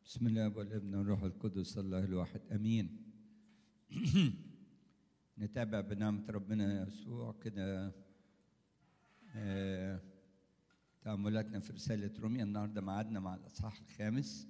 بسم الله والابن والروح القدس الله الواحد امين نتابع بنعمة ربنا يسوع كده آه، تأملاتنا في رسالة روميا النهارده معادنا مع الأصحاح الخامس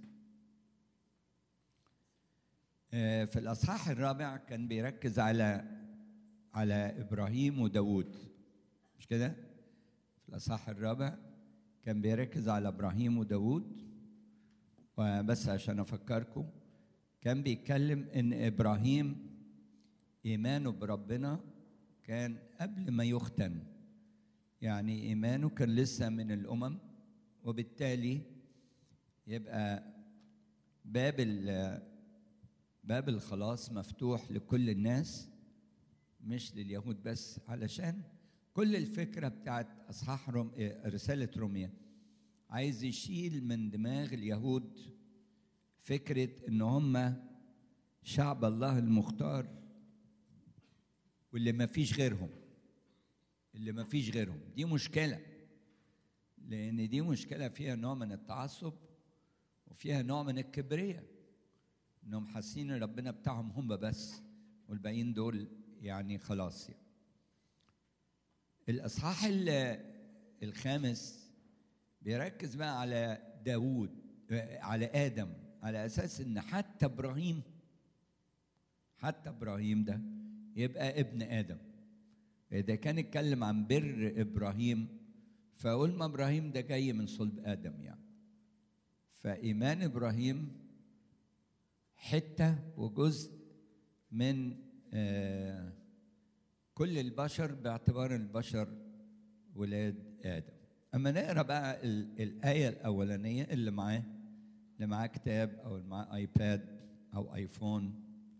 آه، في الأصحاح الرابع كان بيركز على على إبراهيم وداوود مش كده؟ في الأصحاح الرابع كان بيركز على إبراهيم وداوود وبس عشان أفكركم كان بيتكلم إن إبراهيم إيمانه بربنا كان قبل ما يختن يعني إيمانه كان لسه من الأمم وبالتالي يبقى باب باب الخلاص مفتوح لكل الناس مش لليهود بس علشان كل الفكرة بتاعت أصحاح روم رسالة روميا عايز يشيل من دماغ اليهود فكرة إن هم شعب الله المختار واللي ما فيش غيرهم اللي ما فيش غيرهم دي مشكلة لأن دي مشكلة فيها نوع من التعصب وفيها نوع من الكبرياء إنهم حاسين إن ربنا بتاعهم هم بس والباقيين دول يعني خلاص يعني. الإصحاح الخامس بيركز بقى على داوود على آدم على أساس إن حتى إبراهيم حتى إبراهيم ده يبقى ابن آدم إذا كان اتكلم عن بر إبراهيم فقول ما إبراهيم ده جاي من صلب آدم يعني فإيمان إبراهيم حتة وجزء من آه كل البشر باعتبار البشر ولاد آدم أما نقرأ بقى الآية الأولانية اللي معاه اللي معاه كتاب أو اللي معاه آيباد أو آيفون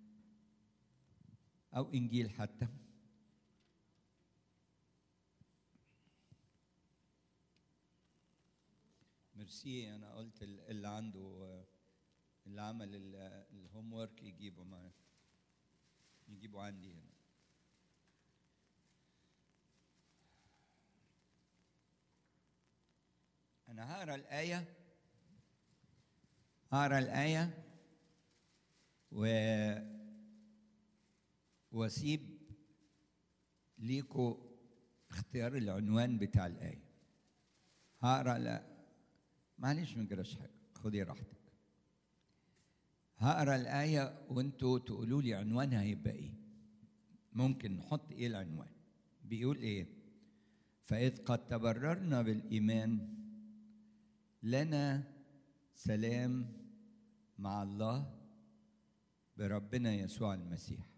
أو إنجيل حتى ميرسي أنا قلت اللي عنده اللي عمل الهوم ورك يجيبه معاه يجيبه عندي هنا أنا هقرا الآية هقرا الآية و واسيب ليكوا اختيار العنوان بتاع الآية هقرا لا معلش ما نجراش حاجة خدي راحتك هقرا الآية وانتوا تقولوا لي عنوانها هيبقى ايه ممكن نحط ايه العنوان بيقول ايه فإذ قد تبررنا بالإيمان لنا سلام مع الله بربنا يسوع المسيح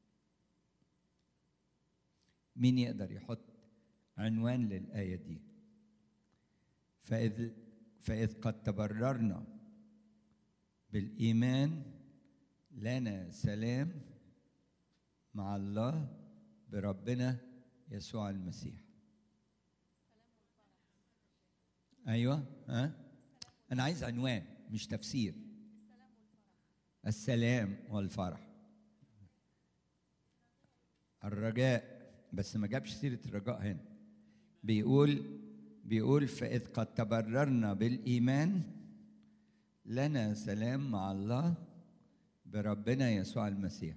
مين يقدر يحط عنوان للآية دي فإذ فإذ قد تبررنا بالإيمان لنا سلام مع الله بربنا يسوع المسيح ايوه ها انا عايز عنوان مش تفسير السلام والفرح الرجاء بس ما جابش سيره الرجاء هنا بيقول بيقول فاذ قد تبررنا بالايمان لنا سلام مع الله بربنا يسوع المسيح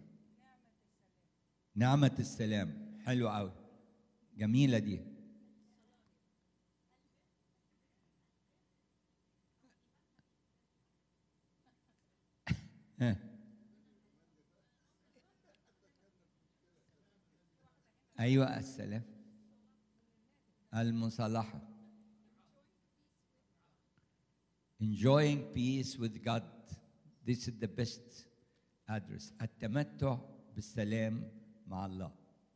نعمة السلام حلو قوي جميلة دي أيوة السلام المصالحة enjoying peace with God this is the best address التمتع بالسلام مع الله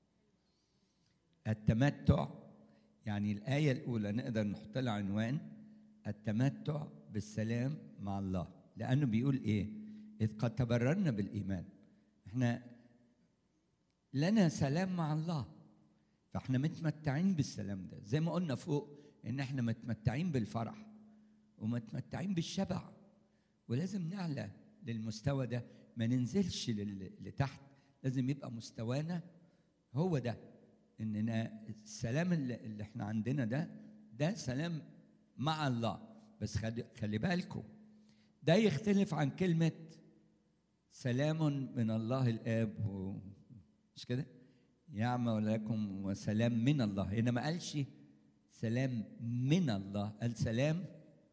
التمتع يعني الآية الأولى نقدر نحط لها عنوان التمتع بالسلام مع الله لأنه بيقول إيه إذ قد تبررنا بالإيمان إحنا لنا سلام مع الله فإحنا متمتعين بالسلام ده زي ما قلنا فوق إن إحنا متمتعين بالفرح ومتمتعين بالشبع ولازم نعلى للمستوى ده ما ننزلش لتحت لازم يبقى مستوانا هو ده اننا السلام اللي, اللي احنا عندنا ده ده سلام مع الله بس خلي, خلي بالكم ده يختلف عن كلمة سلام من الله الآب و... مش كده؟ يعمل لكم وسلام من الله هنا ما قالش سلام من الله قال سلام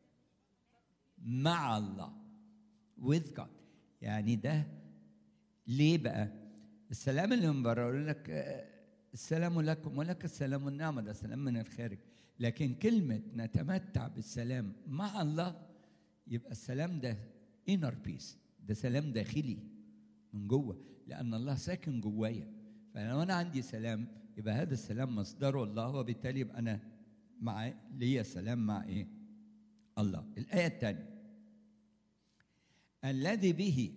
مع الله with God يعني ده ليه بقى السلام اللي من بره يقول لك السلام لكم ولك السلام النعمة ده سلام من الخارج لكن كلمة نتمتع بالسلام مع الله يبقى السلام ده inner peace ده سلام داخلي من جوه لأن الله ساكن جوايا فلو أنا عندي سلام يبقى هذا السلام مصدره الله وبالتالي يبقى أنا مع ليا سلام مع إيه؟ الله الآية الثانية الذي به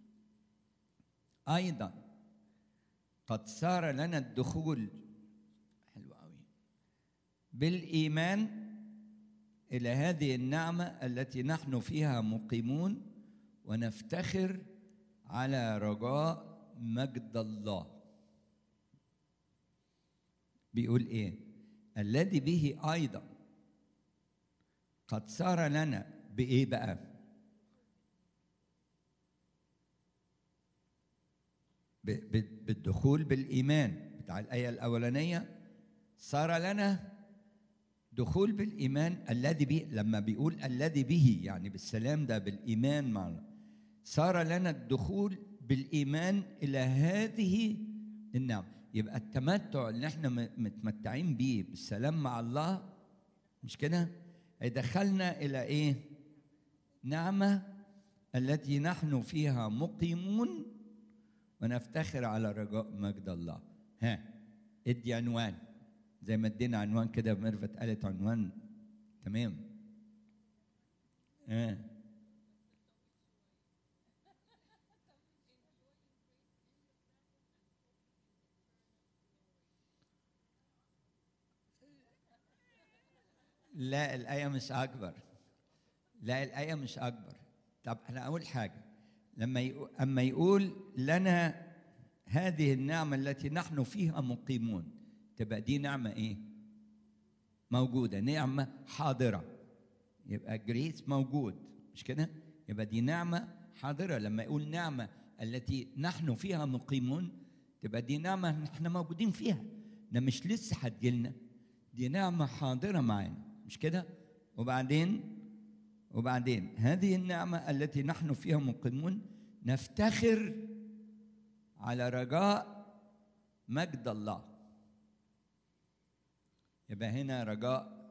أيضا قد صار لنا الدخول حلو قوي بالإيمان إلى هذه النعمة التي نحن فيها مقيمون ونفتخر على رجاء مجد الله بيقول إيه الذي به أيضا قد صار لنا بإيه بقى بالدخول بالإيمان بتاع الآية الأولانية صار لنا دخول بالإيمان الذي به لما بيقول الذي به يعني بالسلام ده بالإيمان معنا صار لنا الدخول بالإيمان إلى هذه النعمة يبقى التمتع اللي احنا متمتعين بيه بالسلام مع الله مش كده هيدخلنا إلى إيه نعمة التي نحن فيها مقيمون ونفتخر على رجاء مجد الله ها ادي عنوان زي ما ادينا عنوان كده ميرفت قالت عنوان تمام ها لا الآية مش أكبر لا الآية مش أكبر طب أنا أقول حاجة لما يقول أما يقول لنا هذه النعمة التي نحن فيها مقيمون تبقى دي نعمة إيه؟ موجودة نعمة حاضرة يبقى جريس موجود مش كده؟ يبقى دي نعمة حاضرة لما يقول نعمة التي نحن فيها مقيمون تبقى دي نعمة احنا موجودين فيها ده مش لسه هتجيلنا دي نعمة حاضرة معانا مش كده؟ وبعدين وبعدين هذه النعمة التي نحن فيها مقيمون نفتخر على رجاء مجد الله يبقى هنا رجاء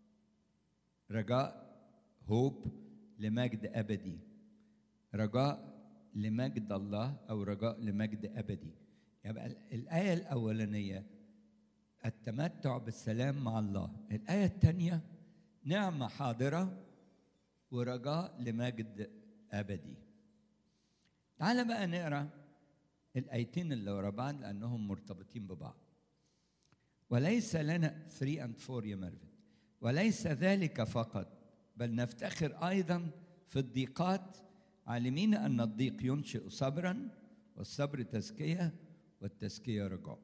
رجاء هوب لمجد أبدي رجاء لمجد الله أو رجاء لمجد أبدي يبقى الآية الأولانية التمتع بالسلام مع الله الآية الثانية نعمة حاضرة ورجاء لمجد أبدي تعال بقى نقرأ الآيتين اللي ورا بعض لأنهم مرتبطين ببعض وليس لنا 3 and 4 يا ميرفت وليس ذلك فقط بل نفتخر أيضا في الضيقات عالمين أن الضيق ينشئ صبرا والصبر تزكية والتزكية رجاء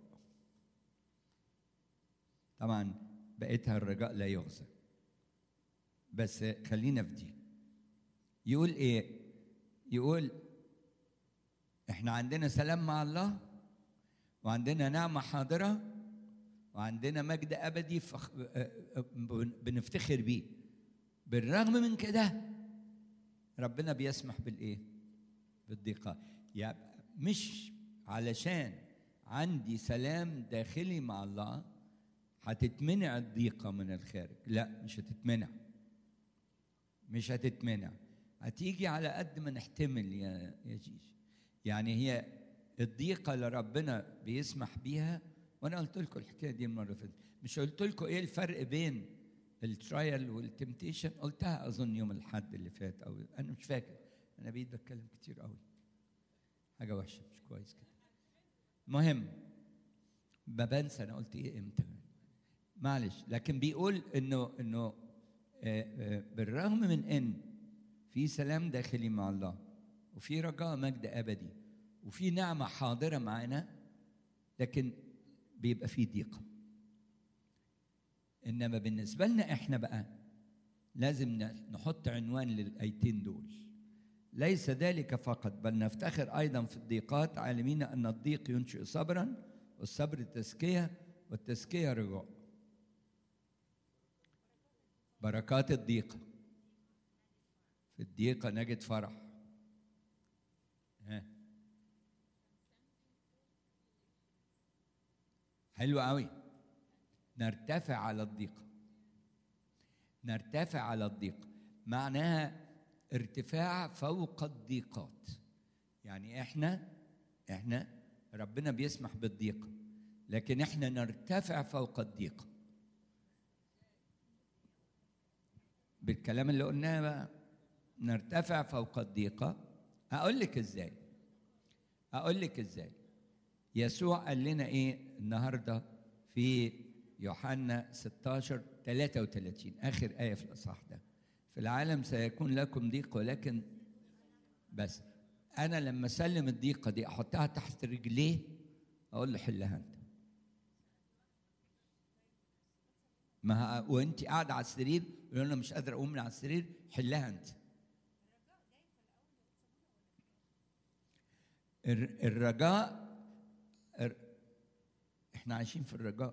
طبعا بقيتها الرجاء لا يغزى بس خلينا في دي يقول ايه يقول احنا عندنا سلام مع الله وعندنا نعمة حاضرة وعندنا مجد أبدي فخ... بنفتخر بيه بالرغم من كده ربنا بيسمح بالإيه؟ بالضيقات يعني مش علشان عندي سلام داخلي مع الله هتتمنع الضيقة من الخارج لا مش هتتمنع مش هتتمنع هتيجي على قد ما نحتمل يا يا جيش يعني هي الضيقة اللي ربنا بيسمح بيها وانا قلت لكم الحكايه دي المره اللي فاتت مش قلت لكم ايه الفرق بين الترايل والتمتيشن قلتها اظن يوم الاحد اللي فات او انا مش فاكر انا بقيت بتكلم كتير قوي حاجه وحشه مش كويس كده المهم بنسى انا قلت ايه امتى معلش لكن بيقول انه انه بالرغم من ان في سلام داخلي مع الله وفي رجاء مجد ابدي وفي نعمه حاضره معانا لكن بيبقى في ضيقه انما بالنسبه لنا احنا بقى لازم نحط عنوان للايتين دول ليس ذلك فقط بل نفتخر ايضا في الضيقات عالمين ان الضيق ينشئ صبرا والصبر تزكيه والتزكيه رجوع بركات الضيقه في الضيقه نجد فرح ها حلو قوي نرتفع على الضيقه نرتفع على الضيقه معناها ارتفاع فوق الضيقات يعني احنا احنا ربنا بيسمح بالضيقه لكن احنا نرتفع فوق الضيقه بالكلام اللي قلناه بقى نرتفع فوق الضيقه اقول لك ازاي اقول لك ازاي يسوع قال لنا ايه النهارده في يوحنا 16 33 اخر ايه في الاصحاح ده في العالم سيكون لكم ضيق ولكن بس انا لما اسلم الضيقه دي احطها تحت رجليه اقول له حلها انت ما وانت قاعده على السرير يقول انا مش قادر اقوم من على السرير حلها انت الرجاء احنا عايشين في الرجاء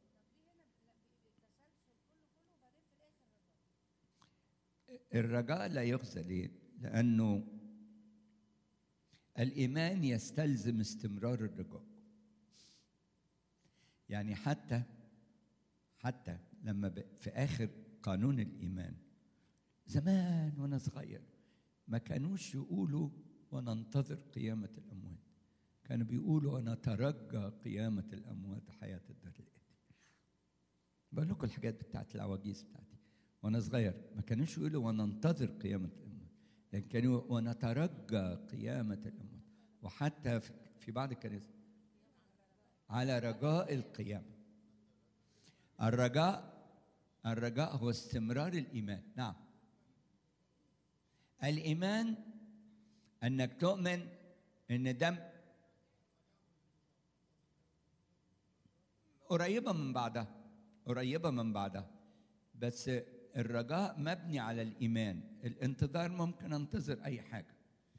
الرجاء لا يخزى ليه؟ لأنه الإيمان يستلزم استمرار الرجاء. يعني حتى حتى لما في آخر قانون الإيمان زمان وأنا صغير ما كانوش يقولوا وننتظر قيامة الأموات كانوا بيقولوا ونترجى قيامة الأموات حياة الدار الآتي بقول لكم الحاجات بتاعت العواجيز بتاعتي وانا صغير ما كانوش يقولوا وننتظر قيامه الاموات لكن كانوا ونترجى قيامه الاموات وحتى في بعض الكنائس على رجاء القيامه الرجاء الرجاء هو استمرار الايمان نعم الايمان انك تؤمن ان دم قريبه من بعضها قريبه من بعضها بس الرجاء مبني على الايمان الانتظار ممكن انتظر اي حاجه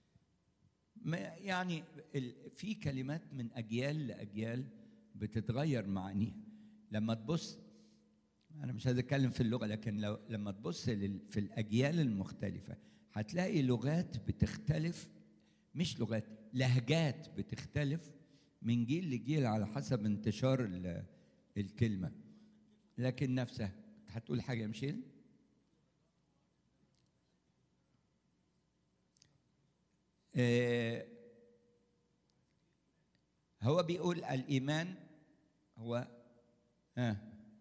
يعني في كلمات من اجيال لاجيال بتتغير معانيها لما تبص انا مش عايز اتكلم في اللغه لكن لو لما تبص في الاجيال المختلفه هتلاقي لغات بتختلف مش لغات لهجات بتختلف من جيل لجيل على حسب انتشار الكلمه لكن نفسها هتقول حاجه يا مشيل آه هو بيقول الايمان هو آه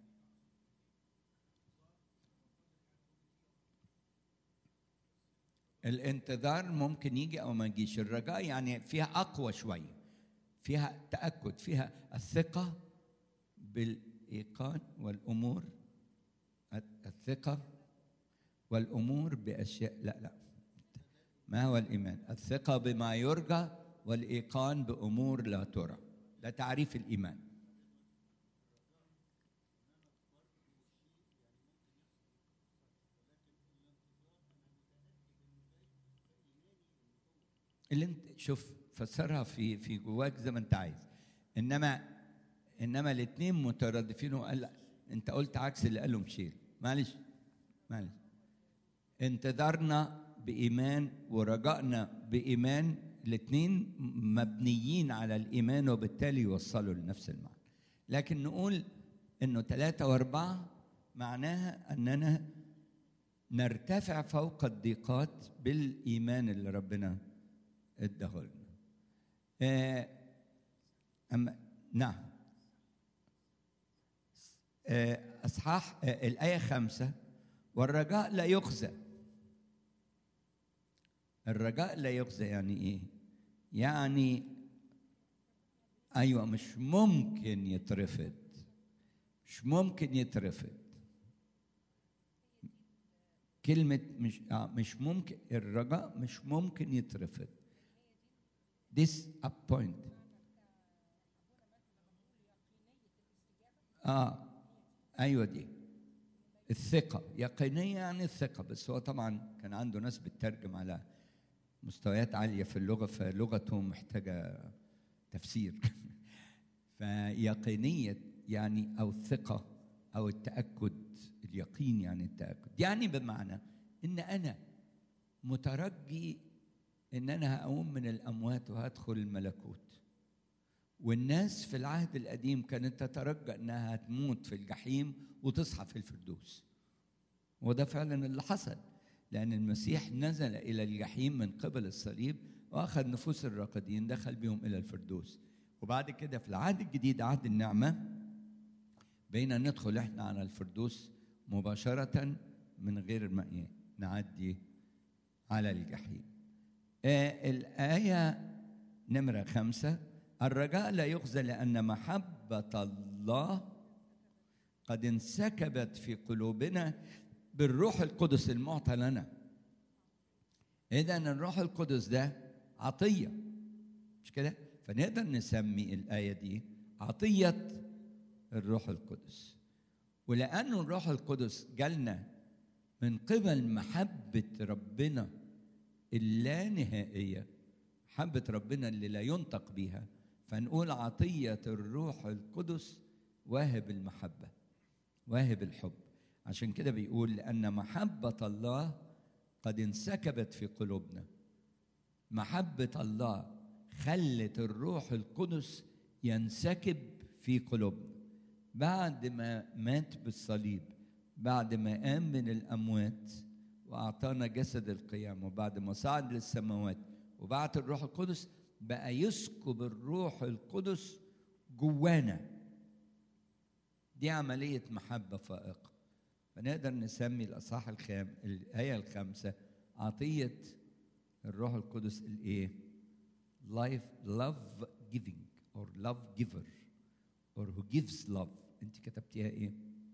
الانتظار ممكن يجي او ما يجيش الرجاء يعني فيها اقوى شويه فيها تاكد فيها الثقه بالايقان والامور الثقة والأمور بأشياء لا لا ما هو الإيمان الثقة بما يرجى والإيقان بأمور لا ترى ده تعريف الإيمان اللي انت شوف فسرها في في جواك زي ما انت عايز انما انما الاثنين مترادفين وقال لا انت قلت عكس اللي قاله مشير معلش معلش انتظرنا بايمان ورجائنا بايمان الاثنين مبنيين على الايمان وبالتالي يوصلوا لنفس المعنى لكن نقول انه ثلاثة واربعة معناها اننا نرتفع فوق الضيقات بالايمان اللي ربنا اداه لنا. آه أما نعم اصحاح الايه خمسه والرجاء لا يخزى الرجاء لا يخزى يعني ايه يعني ايوه مش ممكن يترفض مش ممكن يترفض كلمة مش آه مش ممكن الرجاء مش ممكن يترفض disappoint اه ايوه دي الثقة يقينية يعني الثقة بس هو طبعا كان عنده ناس بتترجم على مستويات عاليه في اللغه فلغته محتاجه تفسير فيقينيه يعني او الثقه او التاكد اليقين يعني التاكد يعني بمعنى ان انا مترجي ان انا هقوم من الاموات وهدخل الملكوت والناس في العهد القديم كانت تترجى انها تموت في الجحيم وتصحى في الفردوس وده فعلا اللي حصل لان المسيح نزل الى الجحيم من قبل الصليب واخذ نفوس الراقدين دخل بهم الى الفردوس وبعد كده في العهد الجديد عهد النعمه بقينا ندخل احنا على الفردوس مباشره من غير ما إيه نعدي على الجحيم آه الآية نمرة خمسة الرجاء لا يخزى لأن محبة الله قد انسكبت في قلوبنا بالروح القدس المعطى لنا إذا الروح القدس ده عطية مش كده؟ فنقدر نسمي الآية دي عطية الروح القدس ولأن الروح القدس جالنا من قبل محبة ربنا اللانهائية محبة ربنا اللي لا ينطق بها فنقول عطية الروح القدس واهب المحبة واهب الحب عشان كده بيقول لأن محبة الله قد انسكبت في قلوبنا محبة الله خلت الروح القدس ينسكب في قلوبنا بعد ما مات بالصليب بعد ما قام من الأموات وأعطانا جسد القيامة وبعد ما صعد للسماوات وبعت الروح القدس بقى يسكب الروح القدس جوانا دي عملية محبة فائقة فنقدر نسمي الأصحاح الخام الآية الخامسة عطية الروح القدس الإيه؟ life love giving or love giver or who gives love أنت كتبتيها إيه؟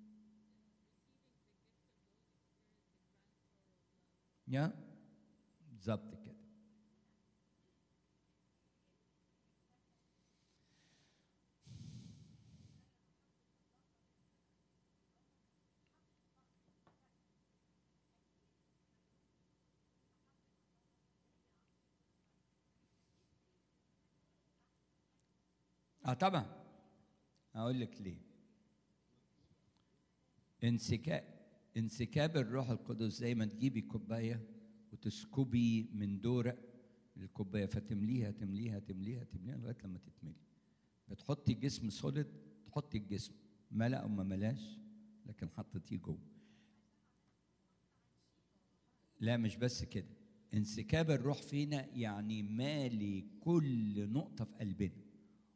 يا بالظبط كده اه طبعا اقول لك ليه انسكاب انسكاب الروح القدس زي ما تجيبي كوبايه وتسكبي من دورق الكوبايه فتمليها تمليها تمليها تمليها لغايه لما تتملي بتحطي جسم سوليد تحطي الجسم ملا او ما ملاش لكن حطيتيه جوه لا مش بس كده انسكاب الروح فينا يعني مالي كل نقطه في قلبنا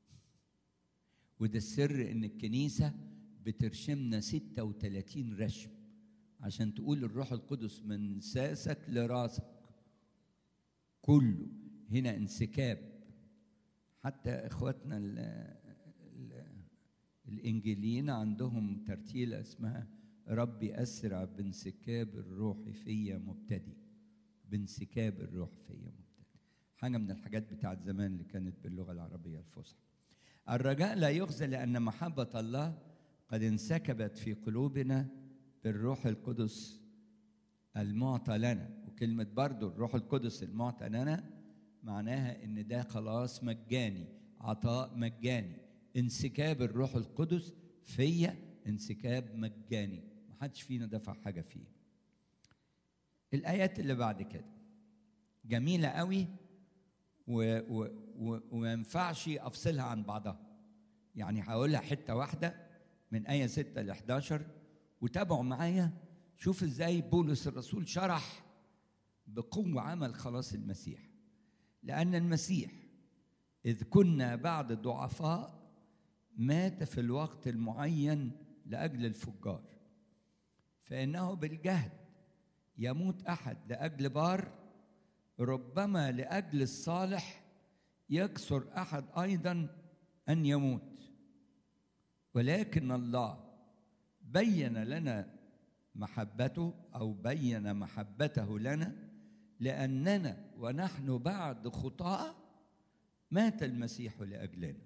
وده السر ان الكنيسه بترشمنا 36 رشم عشان تقول الروح القدس من ساسك لراسك كله هنا انسكاب حتى اخواتنا ال ال الانجيليين عندهم ترتيله اسمها ربي اسرع بانسكاب الروح فيا مبتدي بانسكاب الروح فيا مبتدي حاجه من الحاجات بتاعت زمان اللي كانت باللغه العربيه الفصحى الرجاء لا يخزى لان محبه الله قد انسكبت في قلوبنا بالروح القدس المعطى لنا وكلمة برضو الروح القدس المعطى لنا معناها ان ده خلاص مجاني عطاء مجاني انسكاب الروح القدس فيا انسكاب مجاني محدش فينا دفع حاجة فيه الآيات اللي بعد كده جميلة قوي و- و- و- وما ينفعش أفصلها عن بعضها يعني هقولها حتة واحدة من آية 6 ل 11 وتابعوا معايا شوف ازاي بولس الرسول شرح بقوة عمل خلاص المسيح لأن المسيح إذ كنا بعد ضعفاء مات في الوقت المعين لأجل الفجار فإنه بالجهد يموت أحد لأجل بار ربما لأجل الصالح يكسر أحد أيضا أن يموت ولكن الله بين لنا محبته او بين محبته لنا لاننا ونحن بعد خطاه مات المسيح لاجلنا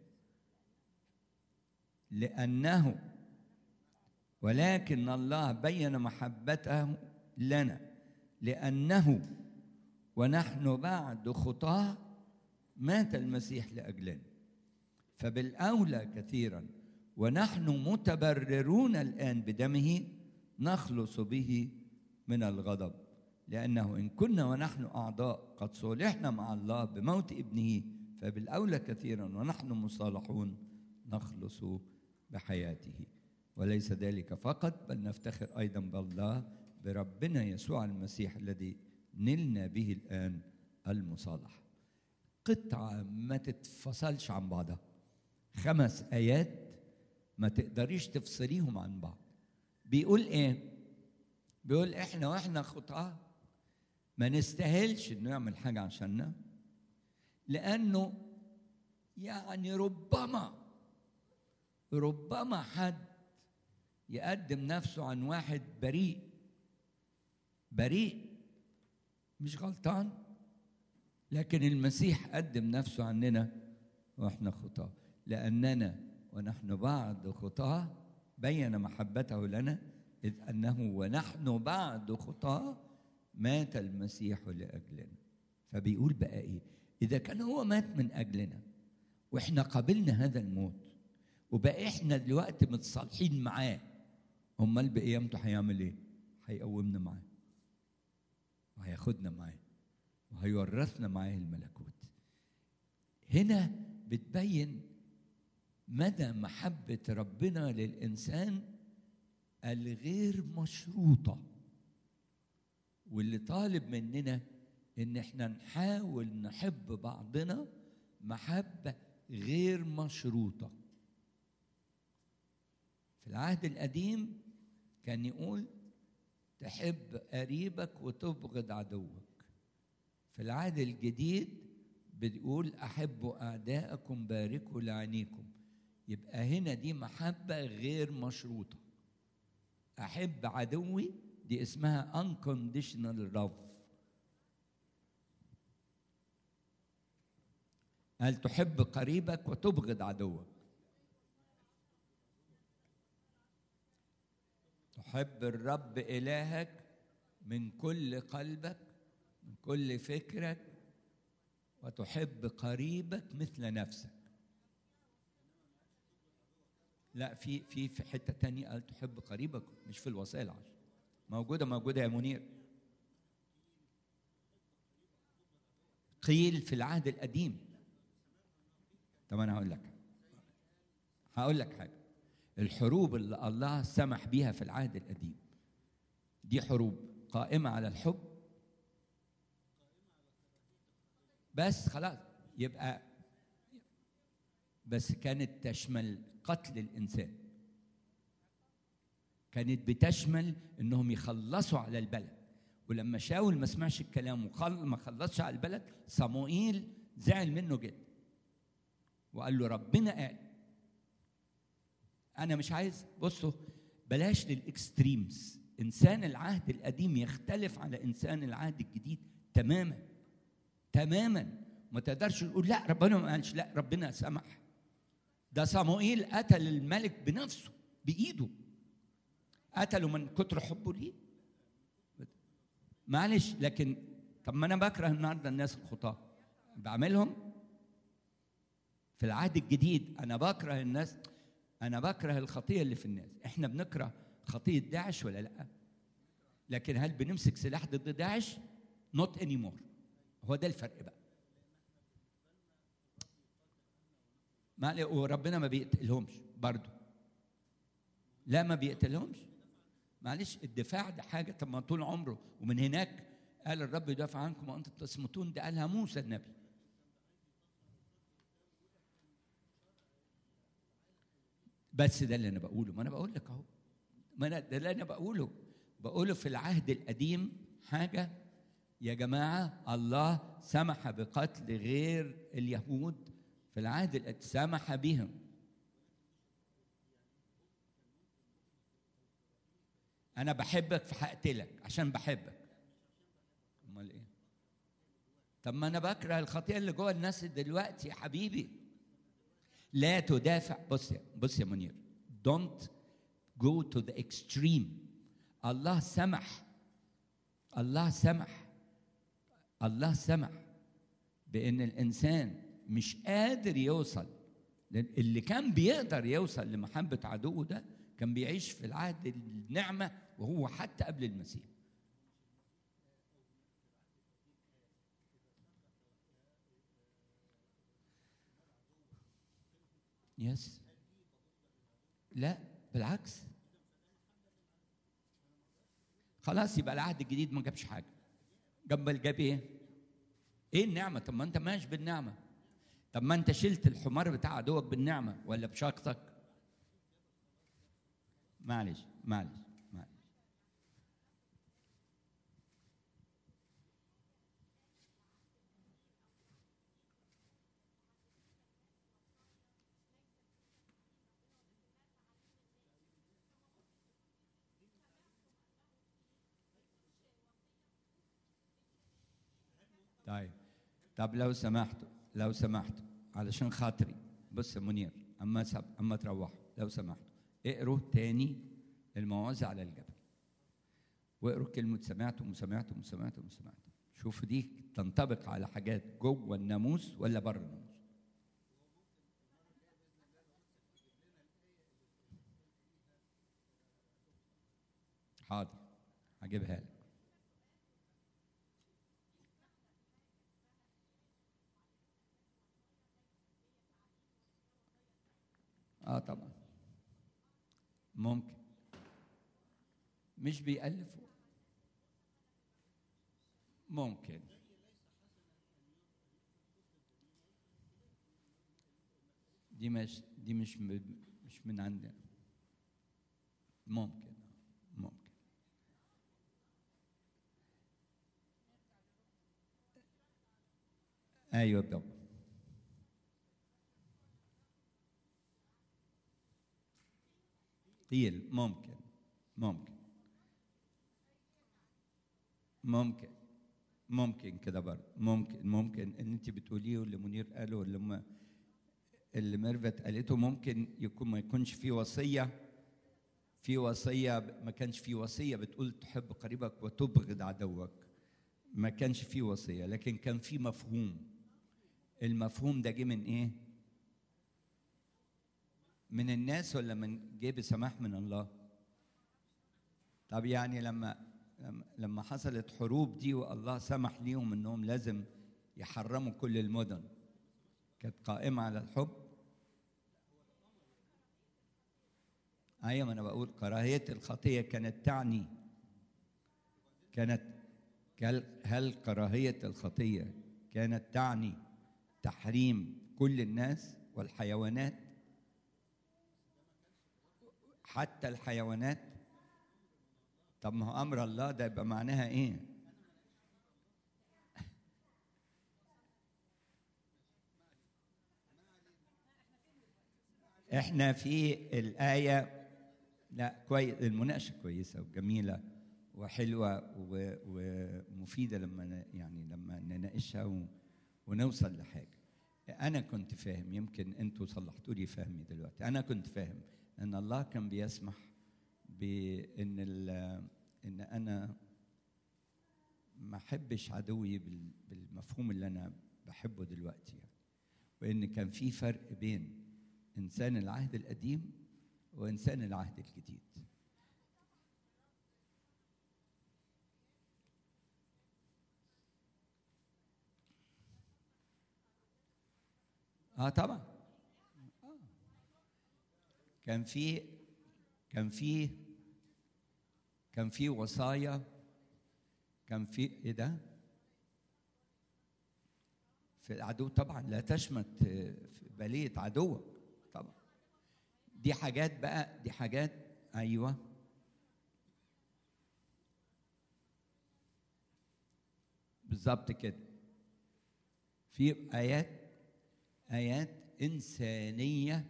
لانه ولكن الله بين محبته لنا لانه ونحن بعد خطاه مات المسيح لاجلنا فبالاولى كثيرا ونحن متبررون الان بدمه نخلص به من الغضب لانه ان كنا ونحن اعضاء قد صلحنا مع الله بموت ابنه فبالاولى كثيرا ونحن مصالحون نخلص بحياته وليس ذلك فقط بل نفتخر ايضا بالله بربنا يسوع المسيح الذي نلنا به الان المصالحه قطعه ما تتفصلش عن بعضها خمس ايات ما تقدريش تفصليهم عن بعض بيقول ايه بيقول احنا واحنا خطاه ما نستاهلش انه يعمل حاجه عشاننا لانه يعني ربما ربما حد يقدم نفسه عن واحد بريء بريء مش غلطان لكن المسيح قدم نفسه عننا واحنا خطاه لاننا ونحن بعد خطاه بين محبته لنا اذ انه ونحن بعد خطاه مات المسيح لاجلنا فبيقول بقى ايه اذا كان هو مات من اجلنا واحنا قبلنا هذا الموت وبقى احنا دلوقتي متصالحين معاه امال بقيامته هيعمل ايه هيقومنا معاه وهياخدنا معاه وهيورثنا معاه الملكوت هنا بتبين مدى محبة ربنا للإنسان الغير مشروطة واللي طالب مننا إن احنا نحاول نحب بعضنا محبة غير مشروطة في العهد القديم كان يقول تحب قريبك وتبغض عدوك في العهد الجديد بتقول احبوا اعداءكم باركوا لعينيكم يبقى هنا دي محبه غير مشروطه احب عدوي دي اسمها unconditional love قال تحب قريبك وتبغض عدوك تحب الرب إلهك من كل قلبك من كل فكرك وتحب قريبك مثل نفسك لا في في في حته تانية قال تحب قريبك مش في الوصايا العشر موجوده موجوده يا منير قيل في العهد القديم طب انا هقول لك هقول لك حاجه الحروب اللي الله سمح بيها في العهد القديم دي حروب قائمه على الحب بس خلاص يبقى بس كانت تشمل قتل الانسان كانت بتشمل انهم يخلصوا على البلد ولما شاول ما سمعش الكلام وخل ما خلصش على البلد صموئيل زعل منه جدا وقال له ربنا قال انا مش عايز بصوا بلاش للاكستريمز انسان العهد القديم يختلف على انسان العهد الجديد تماما تماما ما تقدرش تقول لا ربنا ما قالش لا ربنا سمح ده صموئيل قتل الملك بنفسه بايده قتله من كتر حبه ليه معلش لكن طب ما انا بكره النهارده الناس الخطاه بعملهم في العهد الجديد انا بكره الناس انا بكره الخطيه اللي في الناس احنا بنكره خطيه داعش ولا لا لكن هل بنمسك سلاح ضد داعش نوت اني مور هو ده الفرق بقى ما وربنا ما بيقتلهمش برضه لا ما بيقتلهمش معلش الدفاع ده حاجه طب ما طول عمره ومن هناك قال الرب يدافع عنكم وانتم تصمتون ده قالها موسى النبي بس ده اللي انا بقوله ما انا بقول لك اهو ما انا ده اللي انا بقوله بقوله في العهد القديم حاجه يا جماعه الله سمح بقتل غير اليهود في العهد القديم سمح بهم انا بحبك فهقتلك عشان بحبك امال ايه طب ما انا بكره الخطيئه اللي جوه الناس دلوقتي يا حبيبي لا تدافع بص يا بص يا منير don't go to the extreme الله سمح الله سمح الله سمح بان الانسان مش قادر يوصل لأن اللي كان بيقدر يوصل لمحبه عدوه ده كان بيعيش في العهد النعمه وهو حتى قبل المسيح يس لا بالعكس خلاص يبقى العهد الجديد ما جابش حاجه جاب جاب ايه؟ ايه النعمه؟ طب ما انت ماشي بالنعمه طب ما انت شلت الحمار بتاع عدوك بالنعمه ولا بشاقتك؟ معلش معلش معلش طيب طب لو سمحتوا لو سمحتوا علشان خاطري بص يا منير اما سب اما تروحوا لو سمحتوا اقروا تاني المواعظ على الجبل واقروا كلمة سمعتم وسمعتم وسمعتم وسمعتم شوفوا دي تنطبق على حاجات جوه الناموس ولا بره الناموس حاضر هجيبها لك اه طبعا ممكن مش بيألفوا ممكن دي مش دي مش م- مش من عندنا ممكن ممكن ايوه طبعا قيل ممكن ممكن ممكن ممكن كده برضه ممكن ممكن ان انت بتقوليه واللي منير قاله واللي ما اللي ميرفت قالته ممكن يكون ما يكونش في وصيه في وصيه ما كانش في وصيه بتقول تحب قريبك وتبغض عدوك ما كانش في وصيه لكن كان في مفهوم المفهوم ده جه من ايه؟ من الناس ولا من جه بسماح من الله؟ طب يعني لما لما- لما حصلت حروب دي والله سمح ليهم انهم لازم يحرموا كل المدن كانت قائمة على الحب أيوة ما أنا بقول كراهية الخطية كانت تعني كانت هل هل كراهية الخطية كانت تعني تحريم كل الناس والحيوانات حتى الحيوانات طب ما هو امر الله ده يبقى معناها ايه احنا في الايه لا كويس المناقشه كويسه وجميله وحلوه و- ومفيده لما ن- يعني لما نناقشها و- ونوصل لحاجه انا كنت فاهم يمكن انتوا صلحتوا لي فهمي دلوقتي انا كنت فاهم ان الله كان بيسمح بان ال- ان انا ما احبش عدوي بال- بالمفهوم اللي انا بحبه دلوقتي يعني وان كان في فرق بين انسان العهد القديم وانسان العهد الجديد اه طبعا آه. كان في كان في كان في وصايا كان في ايه ده في العدو طبعا لا تشمت آه، في بلية عدوك طبعا دي حاجات بقى دي حاجات ايوه بالظبط كده في ايات ايات انسانيه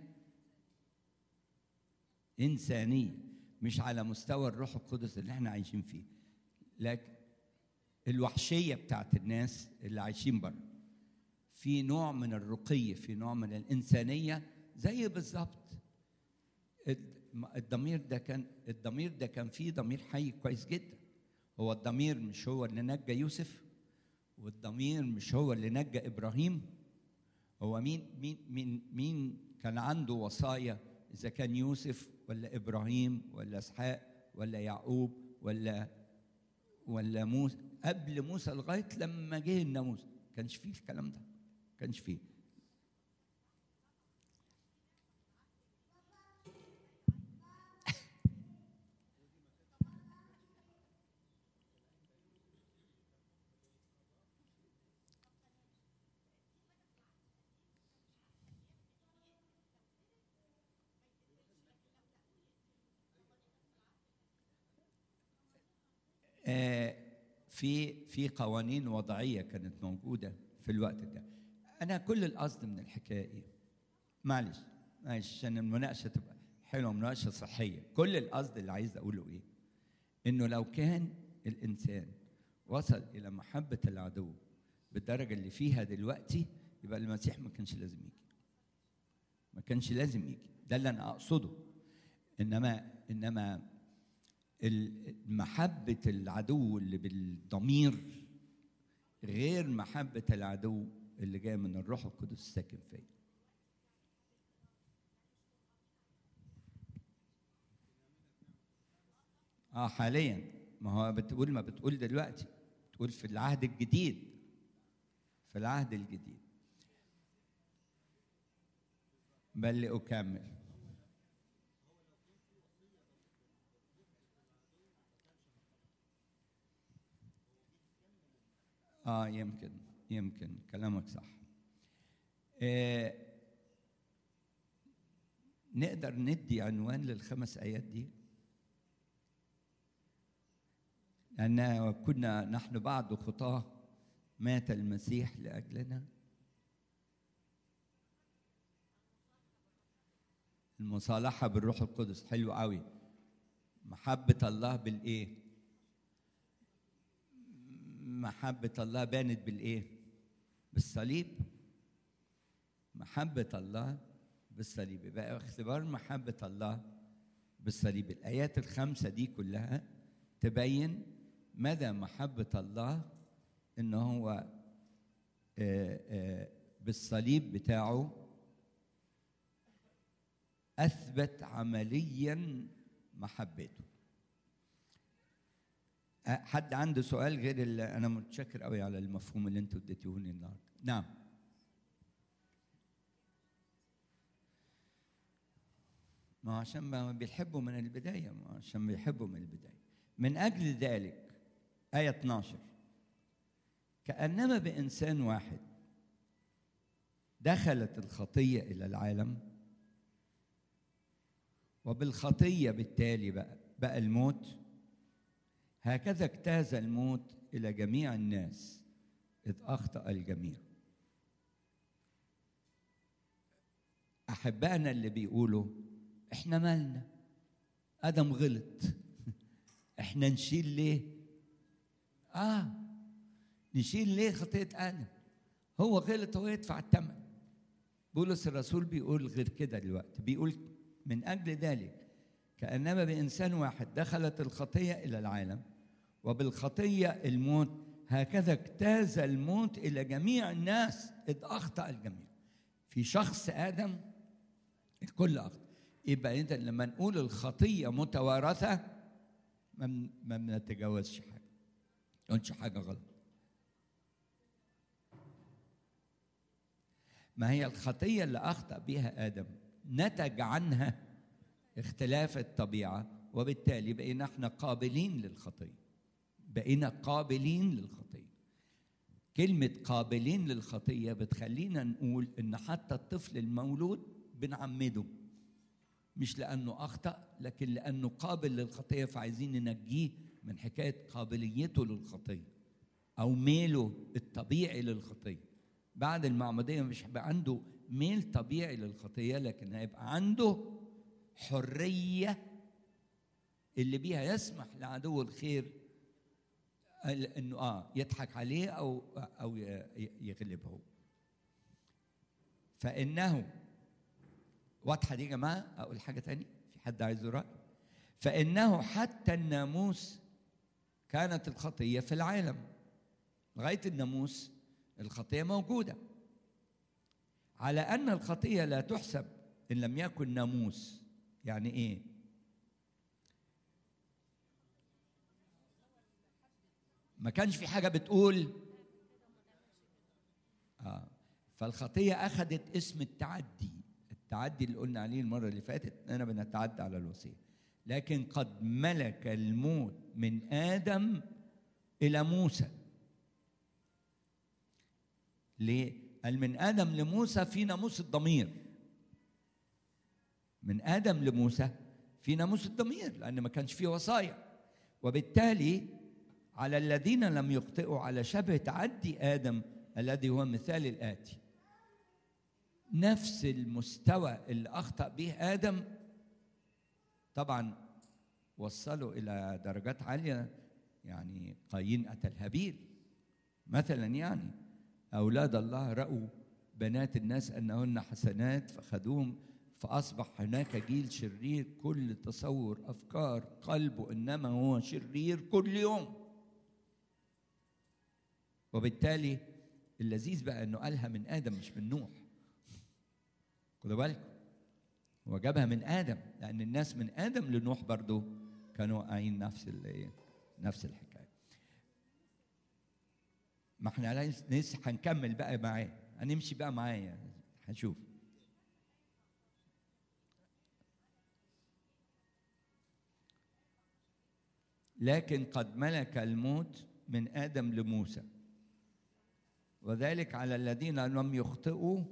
انسانيه مش على مستوى الروح القدس اللي احنا عايشين فيه لكن الوحشيه بتاعت الناس اللي عايشين بره في نوع من الرقي في نوع من الانسانيه زي بالظبط الد- الضمير ده كان الضمير ده كان فيه ضمير حي كويس جدا هو الضمير مش هو اللي نجى يوسف والضمير مش هو اللي نجى ابراهيم هو مين مين مين مين كان عنده وصايا اذا كان يوسف ولا ابراهيم ولا اسحاق ولا يعقوب ولا ولا موسى قبل موسى لغايه لما جه الناموس كانش فيه الكلام ده كانش فيه آه، في في قوانين وضعيه كانت موجوده في الوقت ده انا كل القصد من الحكايه ايه معلش معلش عشان المناقشه تبقى حلوه مناقشه صحيه كل القصد اللي عايز اقوله ايه انه لو كان الانسان وصل الى محبه العدو بالدرجه اللي فيها دلوقتي يبقى المسيح ما كانش لازم يجي ما كانش لازم يجي ده اللي انا اقصده انما انما ال- محبة العدو اللي بالضمير غير محبة العدو اللي جاية من الروح القدس الساكن فيا اه حاليا ما هو بتقول ما بتقول دلوقتي بتقول في العهد الجديد في العهد الجديد بل لأكمل اه يمكن يمكن كلامك صح آه نقدر ندي عنوان للخمس ايات دي لأن كنا نحن بعد خطاه مات المسيح لأجلنا المصالحة بالروح القدس حلو قوي محبة الله بالإيه؟ محبة الله بانت بالإيه؟ بالصليب محبة الله بالصليب يبقى اختبار محبة الله بالصليب الآيات الخمسة دي كلها تبين مدى محبة الله إن هو آه، آه، بالصليب بتاعه أثبت عمليا محبته أه، حد عنده سؤال غير اللي أنا متشكر قوي على المفهوم اللي أنتوا اديتوهوني النهارده نعم ما هو عشان ما بيحبوا من البداية ما هو عشان بيحبوا من البداية من أجل ذلك آية 12 كأنما بإنسان واحد دخلت الخطية إلى العالم وبالخطية بالتالي بقى بقى الموت هكذا اجتاز الموت إلى جميع الناس إذ أخطأ الجميع أحبائنا اللي بيقولوا إحنا مالنا آدم غلط إحنا نشيل ليه؟ آه نشيل ليه خطية آدم؟ هو غلط هو يدفع الثمن بولس الرسول بيقول غير كده دلوقتي بيقول من أجل ذلك كأنما بإنسان واحد دخلت الخطية إلى العالم وبالخطية الموت هكذا اجتاز الموت إلى جميع الناس إذ أخطأ الجميع في شخص آدم الكل أخطأ يبقى إذا لما نقول الخطية متوارثة ما بن- ما بنتجاوزش حاجة ما نقولش حاجة غلط ما هي الخطية اللي أخطأ بها آدم نتج عنها اختلاف الطبيعة وبالتالي بقينا احنا قابلين للخطية بقينا قابلين للخطية كلمة قابلين للخطية بتخلينا نقول إن حتى الطفل المولود بنعمده مش لأنه أخطأ لكن لأنه قابل للخطية فعايزين ننجيه من حكاية قابليته للخطية أو ميله الطبيعي للخطية بعد المعمودية مش هيبقى عنده ميل طبيعي للخطية لكن هيبقى عنده حرية اللي بيها يسمح لعدو الخير ال- انه اه يضحك عليه او او ي- يغلبه فانه واضحه دي يا جماعه اقول حاجه تاني في حد عايز راي فانه حتى الناموس كانت الخطيه في العالم لغايه الناموس الخطيه موجوده على ان الخطيه لا تحسب ان لم يكن ناموس يعني ايه ما كانش في حاجه بتقول اه فالخطيه اخذت اسم التعدي التعدي اللي قلنا عليه المره اللي فاتت اننا بنتعدى على الوصيه لكن قد ملك الموت من ادم الى موسى ليه قال من ادم لموسى في ناموس الضمير من ادم لموسى في ناموس الضمير لان ما كانش فيه وصايا وبالتالي على الذين لم يخطئوا على شبه تعدي ادم الذي هو مثال الاتي نفس المستوى اللي اخطا به ادم طبعا وصلوا الى درجات عاليه يعني قايين اتى هابيل مثلا يعني اولاد الله راوا بنات الناس انهن حسنات فخذوهم فاصبح هناك جيل شرير كل تصور افكار قلبه انما هو شرير كل يوم وبالتالي اللذيذ بقى انه قالها من ادم مش من نوح خدوا بالكم هو جابها من ادم لان الناس من ادم لنوح برضو كانوا واقعين نفس نفس الحكايه ما احنا لسه هنكمل بقى معاه هنمشي بقى معايا هنشوف لكن قد ملك الموت من ادم لموسى وذلك على الذين لم يخطئوا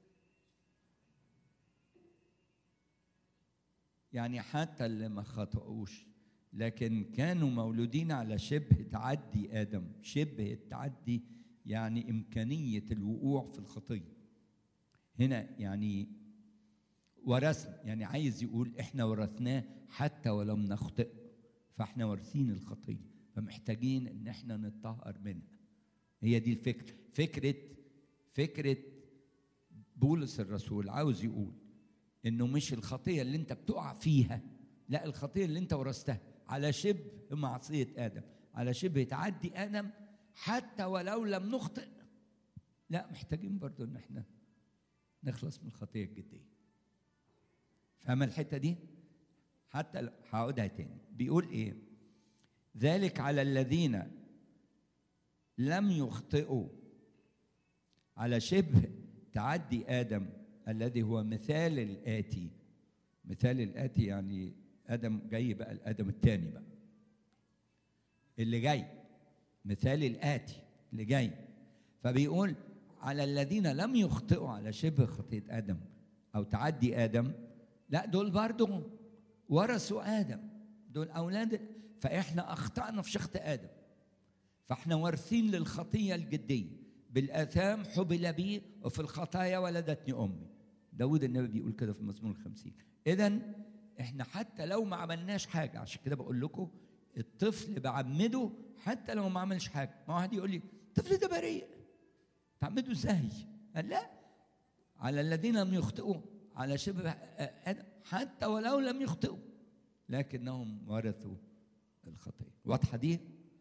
يعني حتى اللي ما خطئوش لكن كانوا مولودين على شبه تعدي ادم شبه التعدي يعني امكانيه الوقوع في الخطيه هنا يعني ورثنا يعني عايز يقول احنا ورثناه حتى ولم نخطئ فاحنا وارثين الخطيه فمحتاجين ان احنا نتطهر منها هي دي الفكره فكره فكره بولس الرسول عاوز يقول انه مش الخطيه اللي انت بتقع فيها لا الخطيه اللي انت ورثتها على شبه معصيه ادم على شبه تعدي ادم حتى ولو لم نخطئ لا محتاجين برضو ان احنا نخلص من الخطيه الجديه فاهم الحته دي حتى هقعدها تاني بيقول ايه ذلك على الذين لم يخطئوا على شبه تعدي ادم الذي هو مثال الاتي مثال الاتي يعني ادم جاي بقى الادم الثاني بقى اللي جاي مثال الاتي اللي جاي فبيقول على الذين لم يخطئوا على شبه خطيه ادم او تعدي ادم لا دول برضه ورثوا ادم دول اولاد فاحنا اخطانا في شخط ادم فاحنا وارثين للخطيه الجديه بالاثام حبل بي وفي الخطايا ولدتني امي داود النبي بيقول كده في المزمور الخمسين اذا احنا حتى لو ما عملناش حاجه عشان كده بقول لكم الطفل بعمده حتى لو ما عملش حاجه ما واحد يقول لي الطفل ده بريء تعمده ازاي قال لا على الذين لم يخطئوا على شبه ادم حتى ولو لم يخطئوا لكنهم ورثوا الخطيه واضحه دي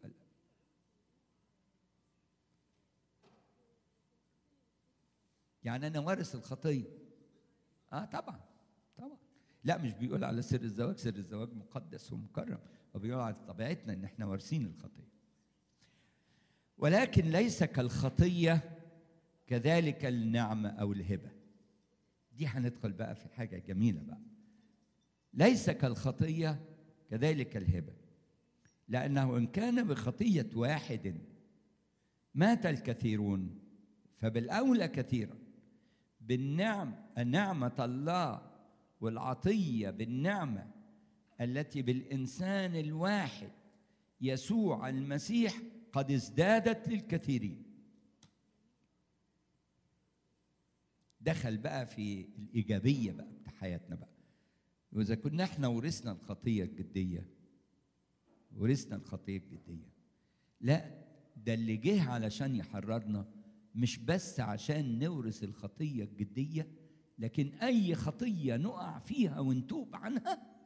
يعني انا وارث الخطيه اه طبعا طبعا لا مش بيقول على سر الزواج سر الزواج مقدس ومكرم وبيقول على طبيعتنا ان احنا وارثين الخطيه ولكن ليس كالخطيه كذلك النعمه او الهبه دي هندخل بقى في حاجه جميله بقى ليس كالخطيه كذلك الهبه لانه ان كان بخطيه واحد مات الكثيرون فبالاولى كثيرا بالنعم نعمه الله والعطيه بالنعمه التي بالانسان الواحد يسوع المسيح قد ازدادت للكثيرين دخل بقى في الايجابيه بقى بتاع حياتنا بقى واذا كنا احنا ورثنا الخطيه الجديه ورثنا الخطيه الجديه لا ده اللي جه علشان يحررنا مش بس عشان نورث الخطيه الجديه لكن اي خطيه نقع فيها ونتوب عنها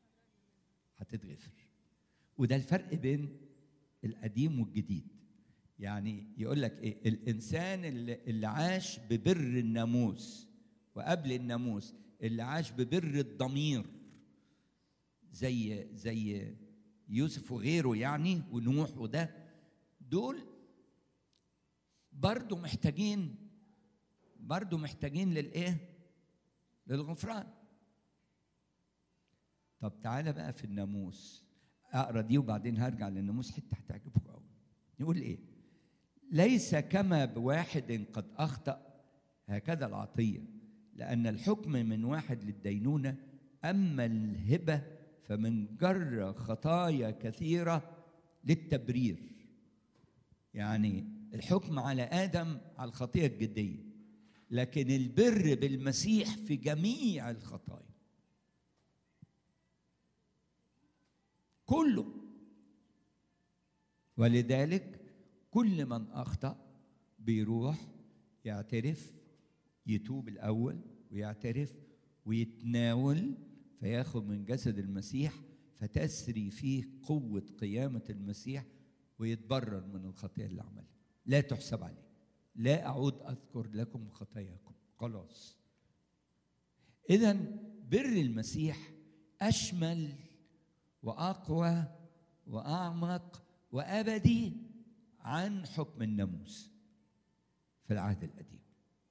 هتتغفر وده الفرق بين القديم والجديد يعني يقول لك ايه الانسان اللي, اللي عاش ببر الناموس وقبل الناموس اللي عاش ببر الضمير زي زي يوسف وغيره يعني ونوح وده دول برضو محتاجين برضو محتاجين للايه للغفران طب تعالى بقى في الناموس اقرا دي وبعدين هرجع للناموس حته هتعجبكم قوي يقول ايه ليس كما بواحد قد اخطا هكذا العطيه لان الحكم من واحد للدينونه اما الهبه فمن جر خطايا كثيره للتبرير يعني الحكم على ادم على الخطيه الجديه لكن البر بالمسيح في جميع الخطايا كله ولذلك كل من اخطا بيروح يعترف يتوب الاول ويعترف ويتناول فياخذ من جسد المسيح فتسري فيه قوه قيامه المسيح ويتبرر من الخطيه اللي عملها لا تحسب عليه لا اعود اذكر لكم خطاياكم خلاص اذا بر المسيح اشمل واقوى واعمق وابدي عن حكم الناموس في العهد القديم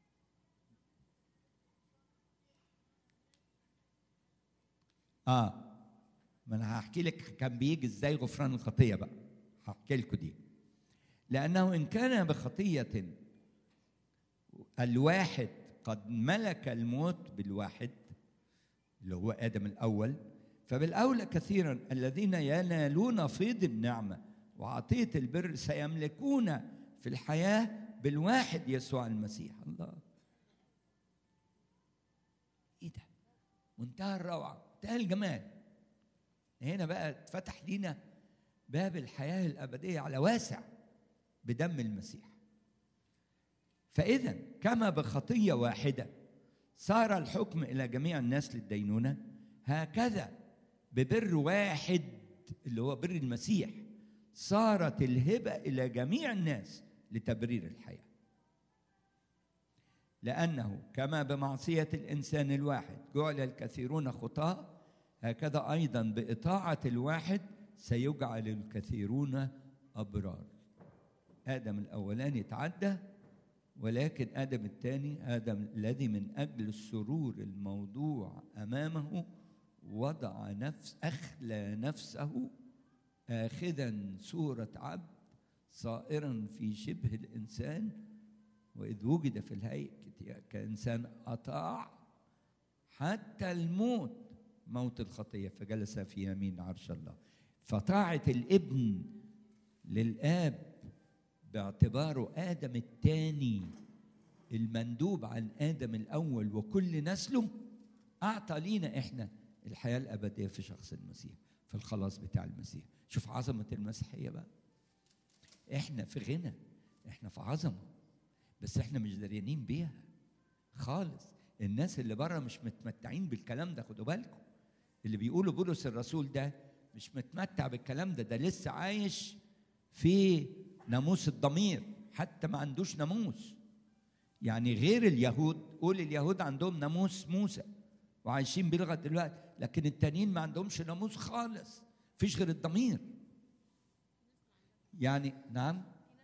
اه ما انا هحكي لك كان بيجي ازاي غفران الخطيه بقى هحكي لكم دي لانه ان كان بخطيه الواحد قد ملك الموت بالواحد اللي هو ادم الاول فبالاولى كثيرا الذين ينالون فيض النعمه وعطيه البر سيملكون في الحياه بالواحد يسوع المسيح الله ايه ده منتهى الروعه منتهى الجمال هنا بقى اتفتح لينا باب الحياه الابديه على واسع بدم المسيح فاذا كما بخطيه واحده صار الحكم الى جميع الناس للدينونه هكذا ببر واحد اللي هو بر المسيح صارت الهبه الى جميع الناس لتبرير الحياه لانه كما بمعصيه الانسان الواحد جعل الكثيرون خطاه هكذا ايضا باطاعه الواحد سيجعل الكثيرون ابرار ادم الاولاني تعدى ولكن ادم الثاني ادم الذي من اجل السرور الموضوع امامه وضع نفس اخلى نفسه اخذا صوره عبد صائرا في شبه الانسان واذ وجد في الهيئه كانسان اطاع حتى الموت موت الخطيه فجلس في يمين عرش الله فطاعه الابن للاب باعتباره ادم الثاني المندوب عن ادم الاول وكل نسله اعطى لينا احنا الحياه الابديه في شخص المسيح في الخلاص بتاع المسيح شوف عظمه المسيحيه بقى احنا في غنى احنا في عظمه بس احنا مش داريانين بيها خالص الناس اللي بره مش متمتعين بالكلام ده خدوا بالكم اللي بيقولوا بولس الرسول ده مش متمتع بالكلام ده ده لسه عايش في ناموس الضمير حتى ما عندوش ناموس يعني غير اليهود قول اليهود عندهم ناموس موسى وعايشين بيه لغايه دلوقتي لكن التانيين ما عندهمش ناموس خالص فيش غير الضمير يعني نعم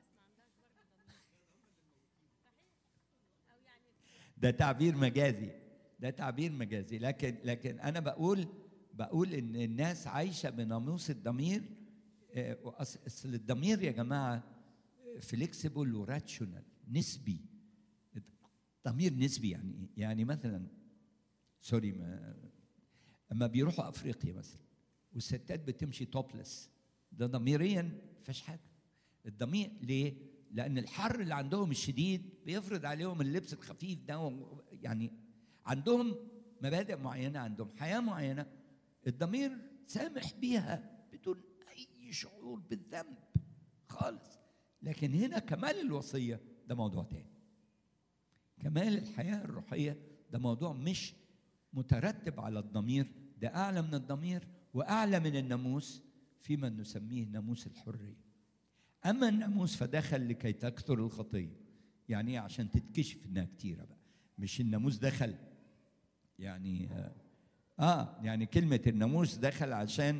ده تعبير مجازي ده تعبير مجازي لكن لكن انا بقول بقول ان الناس عايشه بناموس الضمير اصل الضمير يا جماعه فليكسيبل وراتشونال نسبي ضمير نسبي يعني ايه؟ يعني مثلا سوري ما اما بيروحوا افريقيا مثلا والستات بتمشي توبلس ده ضميريا ما فيهاش حاجه الضمير ليه؟ لان الحر اللي عندهم الشديد بيفرض عليهم اللبس الخفيف ده يعني عندهم مبادئ معينه عندهم حياه معينه الضمير سامح بيها بدون اي شعور بالذنب خالص لكن هنا كمال الوصيه ده موضوع تاني كمال الحياه الروحيه ده موضوع مش مترتب على الضمير ده اعلى من الضمير واعلى من الناموس فيما نسميه ناموس الحريه اما الناموس فدخل لكي تكثر الخطيه يعني ايه عشان تتكشف انها كتيره بقى مش الناموس دخل يعني آه, اه يعني كلمه الناموس دخل عشان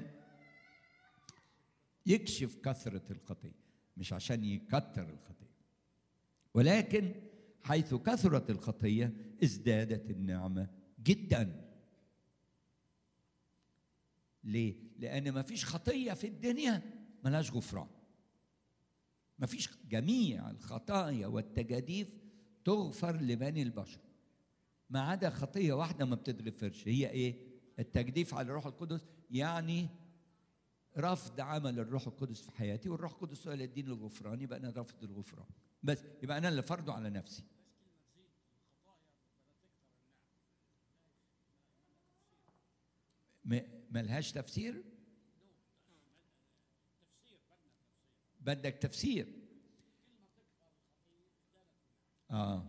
يكشف كثره الخطيه مش عشان يكتر الخطيه ولكن حيث كثرت الخطيه ازدادت النعمه جدا ليه لان ما فيش خطيه في الدنيا ملهاش غفران ما فيش جميع الخطايا والتجاديف تغفر لبني البشر ما عدا خطيه واحده ما بتتغفرش هي ايه التجديف على الروح القدس يعني رفض عمل الروح القدس في حياتي والروح القدس هو اللي يديني الغفران يبقى انا رافض الغفران بس يبقى انا اللي فرضه على نفسي ملهاش تفسير بدك تفسير اه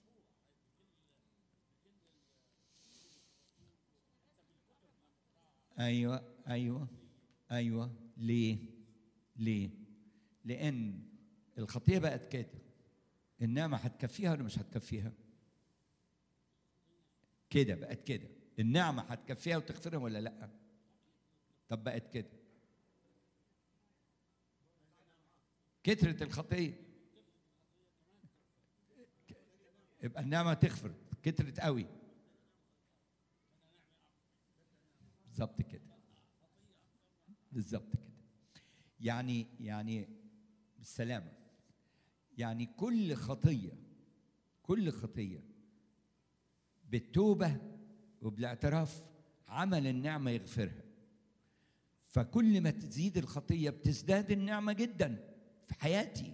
ايوه ايوه ايوه ليه ليه لان الخطيه بقت كده النعمه هتكفيها ولا مش هتكفيها كده بقت كده النعمه هتكفيها وتغفرها ولا لا طب بقت كده كترت الخطيه يبقى النعمه تغفر كترت قوي بالظبط كده بالظبط كده يعني يعني بالسلامه يعني كل خطيه كل خطيه بالتوبه وبالاعتراف عمل النعمه يغفرها فكل ما تزيد الخطيه بتزداد النعمه جدا في حياتي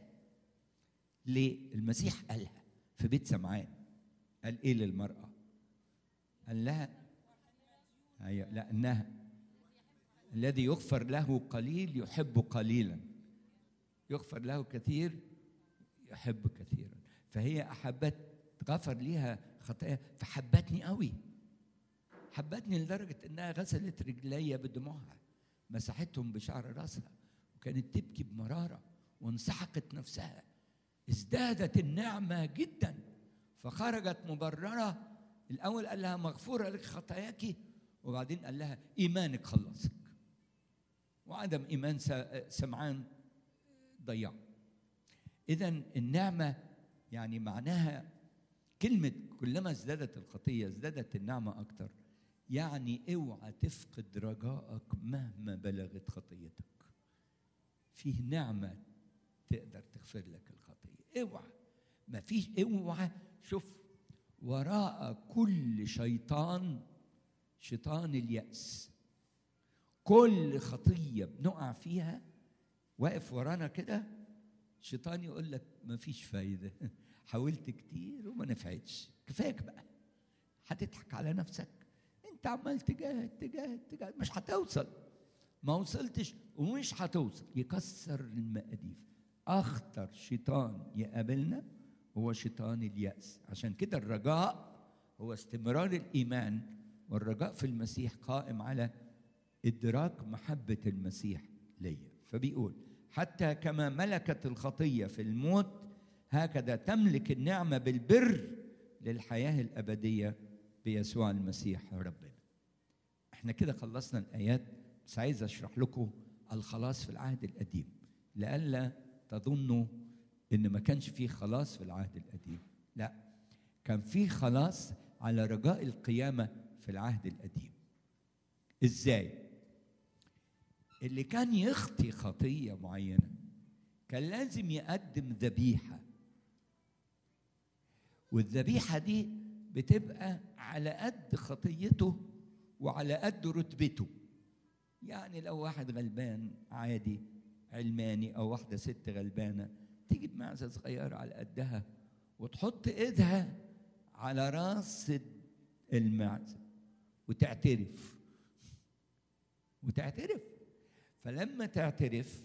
ليه المسيح قالها في بيت سمعان قال ايه للمراه قال لها أيوة لأنها الذي يغفر له قليل يحب قليلا يغفر له كثير يحب كثيرا فهي أحبت غفر ليها خطايا فحبتني قوي حبتني لدرجة إنها غسلت رجلي بدموعها مسحتهم بشعر راسها وكانت تبكي بمرارة وانسحقت نفسها ازدادت النعمة جدا فخرجت مبررة الأول قال لها مغفورة لك خطاياك وبعدين قال لها إيمانك خلصك وعدم إيمان سمعان ضيع إذا النعمة يعني معناها كلمة كلما ازدادت الخطية ازدادت النعمة أكتر يعني اوعى تفقد رجائك مهما بلغت خطيتك فيه نعمة تقدر تغفر لك الخطية اوعى ما فيش اوعى شوف وراء كل شيطان شيطان اليأس كل خطية بنقع فيها واقف ورانا كده شيطان يقول لك ما فيش فايدة حاولت كتير وما نفعتش كفايك بقى هتضحك على نفسك انت عمال تجاهد تجاهد تجاهد مش هتوصل ما وصلتش ومش هتوصل يكسر المقاديف اخطر شيطان يقابلنا هو شيطان اليأس عشان كده الرجاء هو استمرار الإيمان والرجاء في المسيح قائم على إدراك محبة المسيح ليا فبيقول حتى كما ملكت الخطية في الموت هكذا تملك النعمة بالبر للحياة الأبدية بيسوع المسيح ربنا احنا كده خلصنا الآيات بس عايز أشرح لكم الخلاص في العهد القديم لئلا تظنوا ان ما كانش فيه خلاص في العهد القديم لا كان فيه خلاص على رجاء القيامه في العهد القديم ازاي اللي كان يخطي خطيه معينه كان لازم يقدم ذبيحه والذبيحه دي بتبقى على قد خطيته وعلى قد رتبته يعني لو واحد غلبان عادي علماني او واحده ست غلبانه تجيب معزه صغيره على قدها وتحط ايدها على راس المعزه وتعترف وتعترف فلما تعترف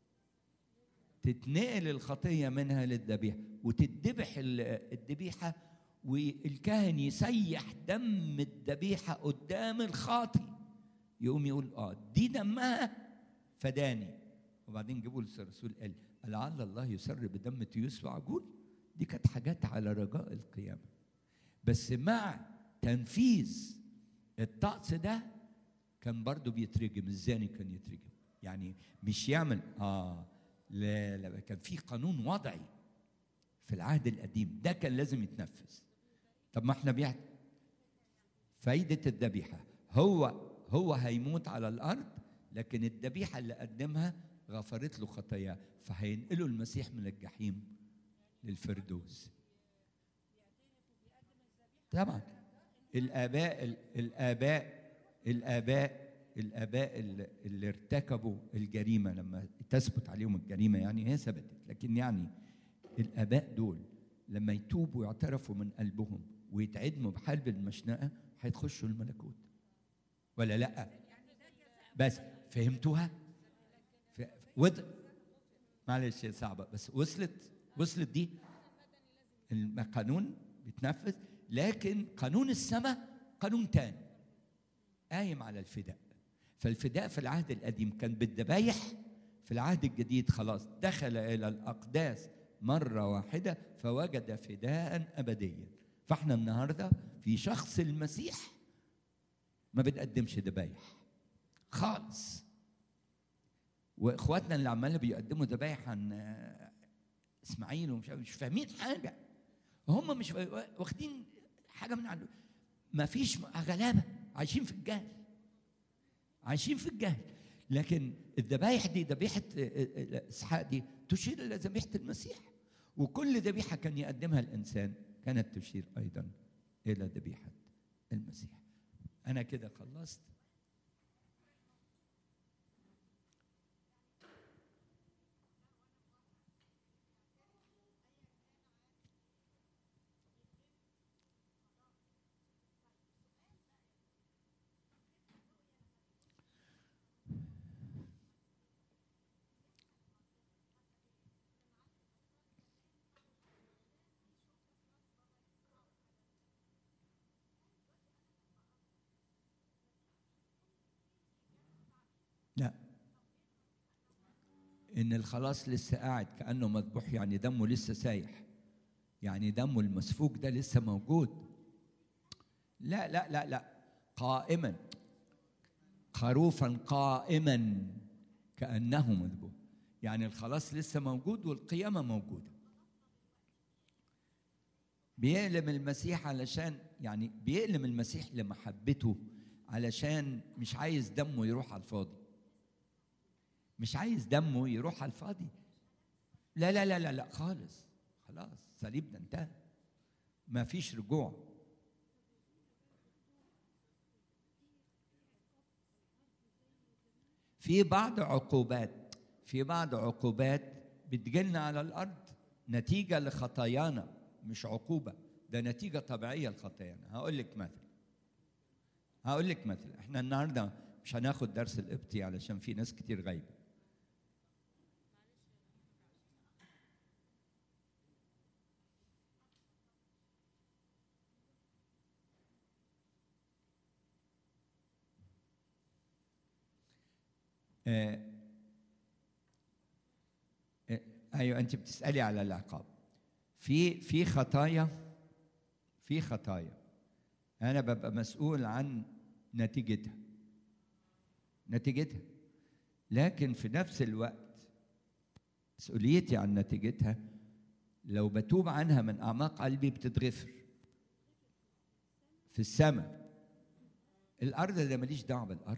تتنقل الخطيه منها للذبيحه وتذبح الذبيحه والكاهن يسيح دم الذبيحه قدام الخاطي يقوم يقول اه دي دمها فداني وبعدين جابوا الرسول قال لعل الله يسر بدم تيوس وعجول دي كانت حاجات على رجاء القيامة بس مع تنفيذ الطقس ده كان برضه بيترجم الزاني كان يترجم يعني مش يعمل اه لا لا كان في قانون وضعي في العهد القديم ده كان لازم يتنفذ طب ما احنا بيعت فايدة الذبيحة هو هو هيموت على الأرض لكن الذبيحة اللي قدمها غفرت له خطاياه فهينقلوا المسيح من الجحيم للفردوس طبعا الآباء الآباء الآباء الآباء اللي, اللي ارتكبوا الجريمة لما تثبت عليهم الجريمة يعني هي ثبتت لكن يعني الآباء دول لما يتوبوا ويعترفوا من قلبهم ويتعدموا بحلب المشنقة هيتخشوا الملكوت ولا لا بس فهمتوها ف... ود... معلش صعبة بس وصلت وصلت دي القانون بيتنفذ لكن قانون السماء قانون تاني قايم على الفداء فالفداء في العهد القديم كان بالذبايح في العهد الجديد خلاص دخل إلى الأقداس مرة واحدة فوجد فداء أبديا فاحنا النهاردة في شخص المسيح ما بنقدمش ذبايح خالص واخواتنا اللي عمالة بيقدموا ذبايح عن اسماعيل ومش مش فاهمين حاجة هم مش واخدين حاجة من عنده ما فيش غلابة عايشين في الجهل عايشين في الجهل لكن الذبايح دي ذبيحة اسحاق دي تشير إلى ذبيحة المسيح وكل ذبيحة كان يقدمها الإنسان كانت تشير أيضا إلى ذبيحة المسيح أنا كده خلصت لا ان الخلاص لسه قاعد كانه مذبوح يعني دمه لسه سايح يعني دمه المسفوك ده لسه موجود لا لا لا لا قائما خروفا قائما كانه مذبوح يعني الخلاص لسه موجود والقيامه موجوده بيألم المسيح علشان يعني بيألم المسيح لمحبته علشان مش عايز دمه يروح على الفاضي مش عايز دمه يروح على الفاضي لا لا لا لا لا خالص خلاص الصليب ده انتهى ما فيش رجوع في بعض عقوبات في بعض عقوبات بتجيلنا على الارض نتيجه لخطايانا مش عقوبه ده نتيجه طبيعيه لخطايانا هقول لك مثل هقول لك مثل احنا النهارده مش هناخد درس القبطي علشان في ناس كتير غايبه آه آه ايوه انت بتسالي على العقاب في في خطايا في خطايا انا ببقى مسؤول عن نتيجتها نتيجتها لكن في نفس الوقت مسؤوليتي عن نتيجتها لو بتوب عنها من اعماق قلبي بتتغفر في السماء الارض ده ماليش دعوه بالارض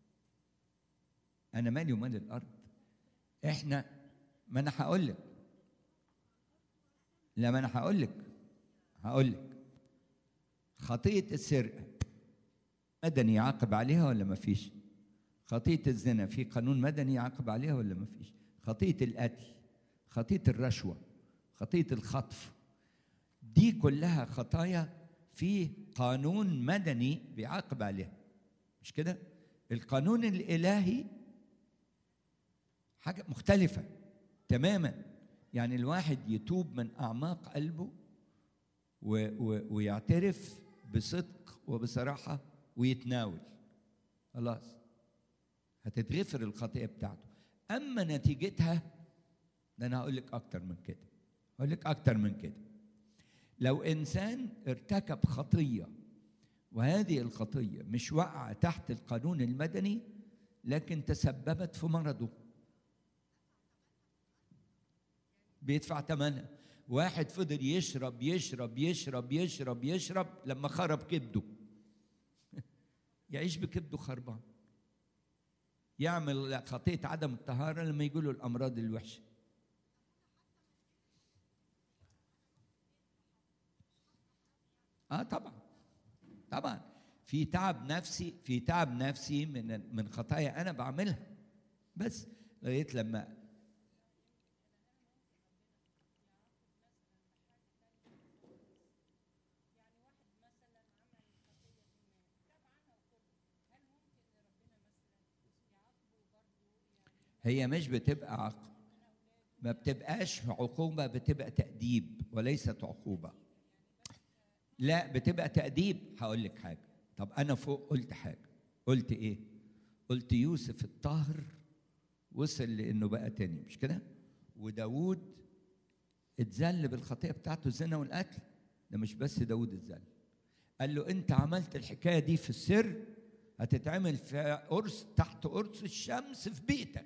انا مالي ومال الارض احنا ما انا هقول لك لا ما انا هقول لك هقول لك خطيه السرقه مدني يعاقب عليها ولا ما فيش خطيه الزنا في قانون مدني يعاقب عليها ولا ما فيش خطيه القتل خطيه الرشوه خطيه الخطف دي كلها خطايا في قانون مدني بيعاقب عليها مش كده القانون الالهي حاجه مختلفه تماما يعني الواحد يتوب من اعماق قلبه و و ويعترف بصدق وبصراحه ويتناول خلاص هتتغفر الخطيئه بتاعته اما نتيجتها ده انا هقول لك اكتر من كده هقول لك اكتر من كده لو انسان ارتكب خطيه وهذه الخطيه مش واقعه تحت القانون المدني لكن تسببت في مرضه بيدفع ثمنها واحد فضل يشرب يشرب يشرب يشرب يشرب لما خرب كبده يعيش بكبده خربان يعمل خطية عدم الطهارة لما يجوا الأمراض الوحشة اه طبعا طبعا في تعب نفسي في تعب نفسي من من خطايا انا بعملها بس لغايه لما هي مش بتبقى عق... ما بتبقاش عقوبة بتبقى تأديب وليست عقوبة لا بتبقى تأديب هقول لك حاجة طب أنا فوق قلت حاجة قلت إيه قلت يوسف الطاهر وصل لأنه بقى تاني مش كده وداود اتذل بالخطية بتاعته الزنا والقتل ده مش بس داود اتذل قال له أنت عملت الحكاية دي في السر هتتعمل في قرص تحت قرص الشمس في بيتك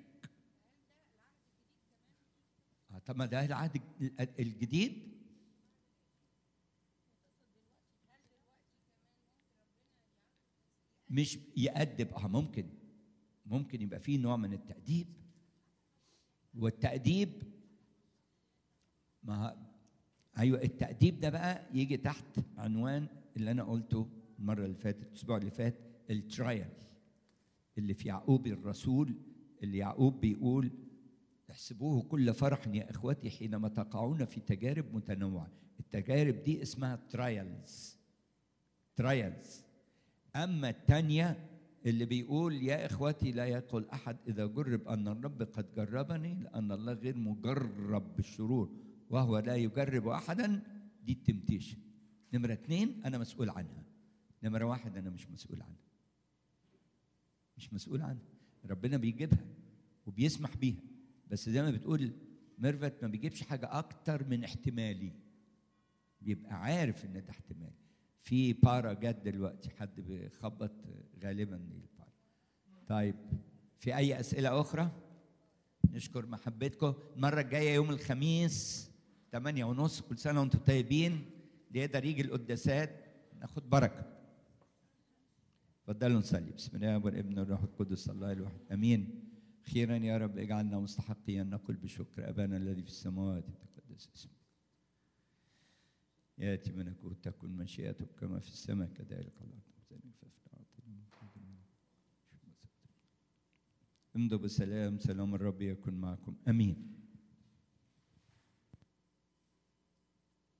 آه طب ما ده العهد الجديد مش يأدب اه ممكن ممكن يبقى فيه نوع من التأديب والتأديب ما ايوه التأديب ده بقى يجي تحت عنوان اللي انا قلته المره اللي فاتت الاسبوع اللي فات الترايل اللي في يعقوب الرسول اللي يعقوب بيقول احسبوه كل فرح يا اخوتي حينما تقعون في تجارب متنوعه التجارب دي اسمها ترايلز ترايلز اما الثانيه اللي بيقول يا اخوتي لا يقول احد اذا جرب ان الرب قد جربني لان الله غير مجرب بالشرور وهو لا يجرب احدا دي التمتيشن نمره اثنين انا مسؤول عنها نمره واحد انا مش مسؤول عنها مش مسؤول عنها ربنا بيجيبها وبيسمح بيها بس زي ما بتقول ميرفت ما بيجيبش حاجه اكتر من احتمالي بيبقى عارف ان ده احتمال في بارا جت دلوقتي حد بيخبط غالبا دي البارا طيب في اي اسئله اخرى نشكر محبتكم المره الجايه يوم الخميس 8 ونص كل سنه وانتم طيبين اللي يقدر يجي القداسات ناخد بركه تفضلوا نصلي بسم الله والابن والروح القدس الله الواحد امين خيرا يا رب اجعلنا مستحقين نقول بشكر ابانا الذي في السماوات يتقدس اسمك ياتي ملكوت تكن مشيئتك كما في السماء كذلك على امضوا بسلام سلام الرب يكن معكم امين